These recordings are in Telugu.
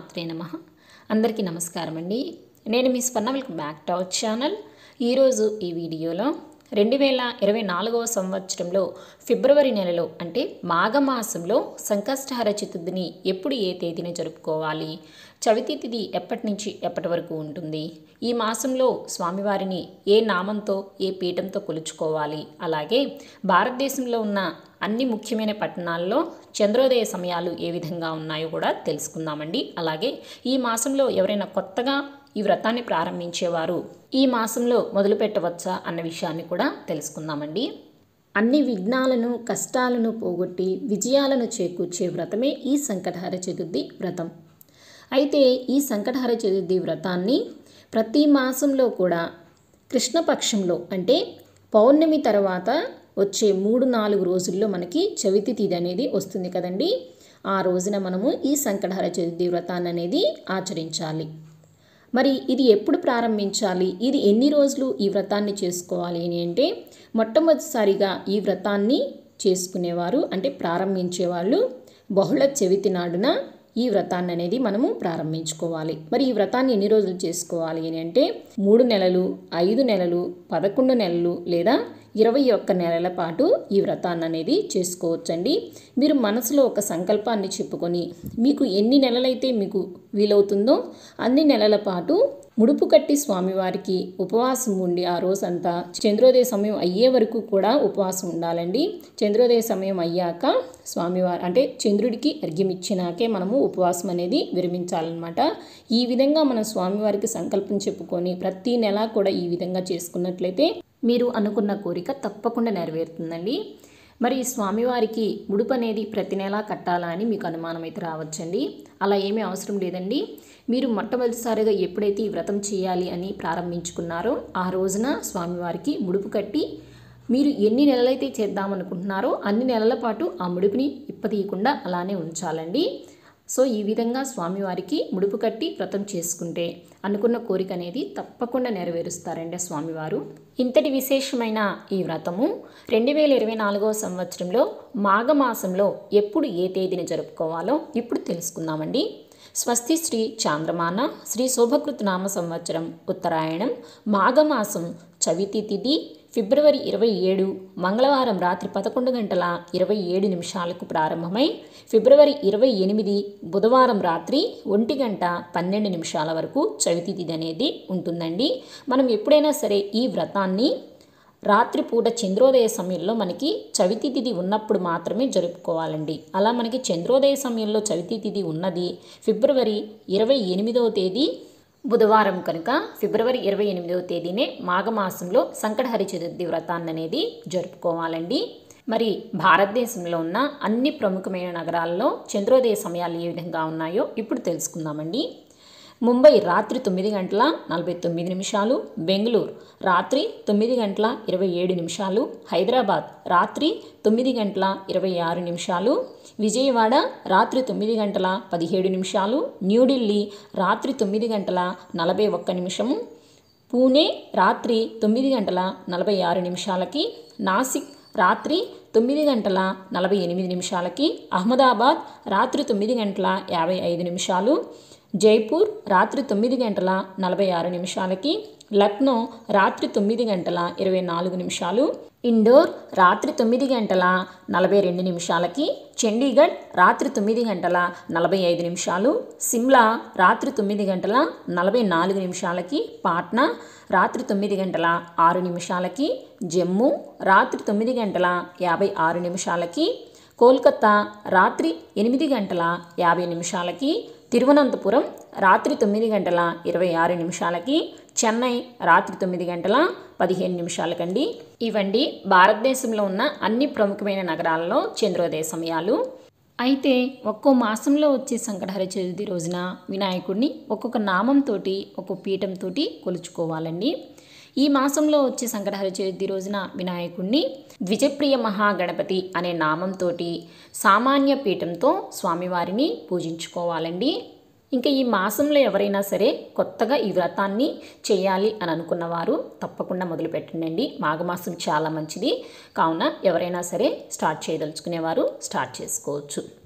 శ్రీమాత్రే నమ అందరికీ నమస్కారం అండి నేను మీ Swapna welcome back to our channel ఈరోజు ఈ వీడియోలో రెండు వేల ఇరవై నాలుగవ సంవత్సరంలో ఫిబ్రవరి నెలలో అంటే మాఘమాసంలో సంకష్టహర చతుర్థిని ఎప్పుడు ఏ తేదీన జరుపుకోవాలి చవితి తిథి ఎప్పటి నుంచి ఎప్పటి వరకు ఉంటుంది ఈ మాసంలో స్వామివారిని ఏ నామంతో ఏ పీఠంతో కొలుచుకోవాలి అలాగే భారతదేశంలో ఉన్న అన్ని ముఖ్యమైన పట్టణాల్లో చంద్రోదయ సమయాలు ఏ విధంగా ఉన్నాయో కూడా తెలుసుకుందామండి అలాగే ఈ మాసంలో ఎవరైనా కొత్తగా ఈ వ్రతాన్ని ప్రారంభించేవారు ఈ మాసంలో మొదలు పెట్టవచ్చా అన్న విషయాన్ని కూడా తెలుసుకుందామండి అన్ని విఘ్నాలను కష్టాలను పోగొట్టి విజయాలను చేకూర్చే వ్రతమే ఈ సంకటహర చతుర్థి వ్రతం అయితే ఈ సంకటహర చతుర్థి వ్రతాన్ని ప్రతి మాసంలో కూడా కృష్ణపక్షంలో అంటే పౌర్ణమి తర్వాత వచ్చే మూడు నాలుగు రోజుల్లో మనకి చవితి తిథి అనేది వస్తుంది కదండి ఆ రోజున మనము ఈ సంకటహర చతుర్థి వ్రతాన్ని అనేది ఆచరించాలి మరి ఇది ఎప్పుడు ప్రారంభించాలి ఇది ఎన్ని రోజులు ఈ వ్రతాన్ని చేసుకోవాలి అని అంటే మొట్టమొదటిసారిగా ఈ వ్రతాన్ని చేసుకునేవారు అంటే ప్రారంభించేవాళ్ళు బహుళ చవితి నాడున ఈ వ్రతాన్ని అనేది మనము ప్రారంభించుకోవాలి మరి ఈ వ్రతాన్ని ఎన్ని రోజులు చేసుకోవాలి అని అంటే మూడు నెలలు ఐదు నెలలు పదకొండు నెలలు లేదా ఇరవై ఒక్క నెలల పాటు ఈ వ్రతాన్ని అనేది చేసుకోవచ్చండి మీరు మనసులో ఒక సంకల్పాన్ని చెప్పుకొని మీకు ఎన్ని నెలలైతే మీకు వీలవుతుందో అన్ని నెలల పాటు ముడుపు కట్టి స్వామివారికి ఉపవాసం ఉండి ఆ రోజంతా చంద్రోదయ సమయం అయ్యే వరకు కూడా ఉపవాసం ఉండాలండి చంద్రోదయ సమయం అయ్యాక స్వామివారు అంటే చంద్రుడికి అర్ఘ్యం ఇచ్చినాకే మనము ఉపవాసం అనేది విరమించాలన్నమాట ఈ విధంగా మనం స్వామివారికి సంకల్పం చెప్పుకొని ప్రతి నెల కూడా ఈ విధంగా చేసుకున్నట్లయితే మీరు అనుకున్న కోరిక తప్పకుండా నెరవేరుతుందండి మరి స్వామివారికి ముడుపు అనేది ప్రతి నెలా కట్టాలా అని మీకు అనుమానం అయితే రావచ్చండి అలా ఏమీ అవసరం లేదండి మీరు మొట్టమొదటిసారిగా ఎప్పుడైతే ఈ వ్రతం చేయాలి అని ప్రారంభించుకున్నారో ఆ రోజున స్వామివారికి ముడుపు కట్టి మీరు ఎన్ని నెలలైతే చేద్దామనుకుంటున్నారో అన్ని నెలల పాటు ఆ ముడుపుని ఇప్పతీయకుండా అలానే ఉంచాలండి సో ఈ విధంగా స్వామివారికి ముడుపు కట్టి వ్రతం చేసుకుంటే అనుకున్న కోరిక అనేది తప్పకుండా నెరవేరుస్తారండి స్వామివారు ఇంతటి విశేషమైన ఈ వ్రతము రెండు వేల ఇరవై నాలుగవ సంవత్సరంలో మాఘమాసంలో ఎప్పుడు ఏ తేదీని జరుపుకోవాలో ఇప్పుడు తెలుసుకుందామండి స్వస్తి శ్రీ చాంద్రమాన శ్రీ శోభకృత్ నామ సంవత్సరం ఉత్తరాయణం మాఘమాసం చవితి తిథి ఫిబ్రవరి ఇరవై ఏడు మంగళవారం రాత్రి పదకొండు గంటల ఇరవై ఏడు నిమిషాలకు ప్రారంభమై ఫిబ్రవరి ఇరవై ఎనిమిది బుధవారం రాత్రి ఒంటి గంట పన్నెండు నిమిషాల వరకు చవితి తిథి అనేది ఉంటుందండి మనం ఎప్పుడైనా సరే ఈ వ్రతాన్ని రాత్రిపూట చంద్రోదయ సమయంలో మనకి చవితి తిథి ఉన్నప్పుడు మాత్రమే జరుపుకోవాలండి అలా మనకి చంద్రోదయ సమయంలో చవితి తిథి ఉన్నది ఫిబ్రవరి ఇరవై ఎనిమిదవ తేదీ బుధవారం కనుక ఫిబ్రవరి ఇరవై ఎనిమిదవ తేదీనే మాఘమాసంలో సంకటహరి చతుర్థి వ్రతాన్ని అనేది జరుపుకోవాలండి మరి భారతదేశంలో ఉన్న అన్ని ప్రముఖమైన నగరాల్లో చంద్రోదయ సమయాలు ఏ విధంగా ఉన్నాయో ఇప్పుడు తెలుసుకుందామండి ముంబై రాత్రి తొమ్మిది గంటల నలభై తొమ్మిది నిమిషాలు బెంగళూరు రాత్రి తొమ్మిది గంటల ఇరవై ఏడు నిమిషాలు హైదరాబాద్ రాత్రి తొమ్మిది గంటల ఇరవై ఆరు నిమిషాలు విజయవాడ రాత్రి తొమ్మిది గంటల పదిహేడు నిమిషాలు న్యూఢిల్లీ రాత్రి తొమ్మిది గంటల నలభై ఒక్క నిమిషము పూణే రాత్రి తొమ్మిది గంటల నలభై ఆరు నిమిషాలకి నాసిక్ రాత్రి తొమ్మిది గంటల నలభై ఎనిమిది నిమిషాలకి అహ్మదాబాద్ రాత్రి తొమ్మిది గంటల యాభై ఐదు నిమిషాలు జైపూర్ రాత్రి తొమ్మిది గంటల నలభై ఆరు నిమిషాలకి లక్నో రాత్రి తొమ్మిది గంటల ఇరవై నాలుగు నిమిషాలు ఇండోర్ రాత్రి తొమ్మిది గంటల నలభై రెండు నిమిషాలకి చండీగఢ్ రాత్రి తొమ్మిది గంటల నలభై ఐదు నిమిషాలు సిమ్లా రాత్రి తొమ్మిది గంటల నలభై నాలుగు నిమిషాలకి పాట్నా రాత్రి తొమ్మిది గంటల ఆరు నిమిషాలకి జమ్మూ రాత్రి తొమ్మిది గంటల యాభై ఆరు నిమిషాలకి కోల్కతా రాత్రి ఎనిమిది గంటల యాభై నిమిషాలకి తిరువనంతపురం రాత్రి తొమ్మిది గంటల ఇరవై ఆరు నిమిషాలకి చెన్నై రాత్రి తొమ్మిది గంటల పదిహేను నిమిషాలకండి ఇవండి భారతదేశంలో ఉన్న అన్ని ప్రముఖమైన నగరాల్లో చంద్రోదయ సమయాలు అయితే ఒక్కో మాసంలో వచ్చే సంకటహర చతుర్థి రోజున వినాయకుడిని ఒక్కొక్క నామంతో ఒక్కొక్క పీఠంతో కొలుచుకోవాలండి ఈ మాసంలో వచ్చే సంకటహర చతుర్థి రోజున వినాయకుడిని ద్విజప్రియ మహాగణపతి అనే నామంతో సామాన్య పీఠంతో స్వామివారిని పూజించుకోవాలండి ఇంకా ఈ మాసంలో ఎవరైనా సరే కొత్తగా ఈ వ్రతాన్ని చేయాలి అని అనుకున్నవారు తప్పకుండా మొదలు పెట్టండి మాఘమాసం చాలా మంచిది కావున ఎవరైనా సరే స్టార్ట్ చేయదలుచుకునేవారు స్టార్ట్ చేసుకోవచ్చు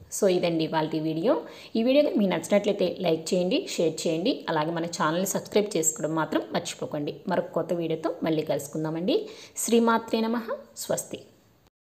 సో ఇదండి వాళ్ళ వీడియో ఈ వీడియో కనుక మీకు నచ్చినట్లయితే లైక్ చేయండి షేర్ చేయండి అలాగే మన ఛానల్ని సబ్స్క్రైబ్ చేసుకోవడం మాత్రం మర్చిపోకండి మరొక కొత్త వీడియోతో మళ్ళీ కలుసుకుందామండి శ్రీమాత్రే నమ స్వస్తి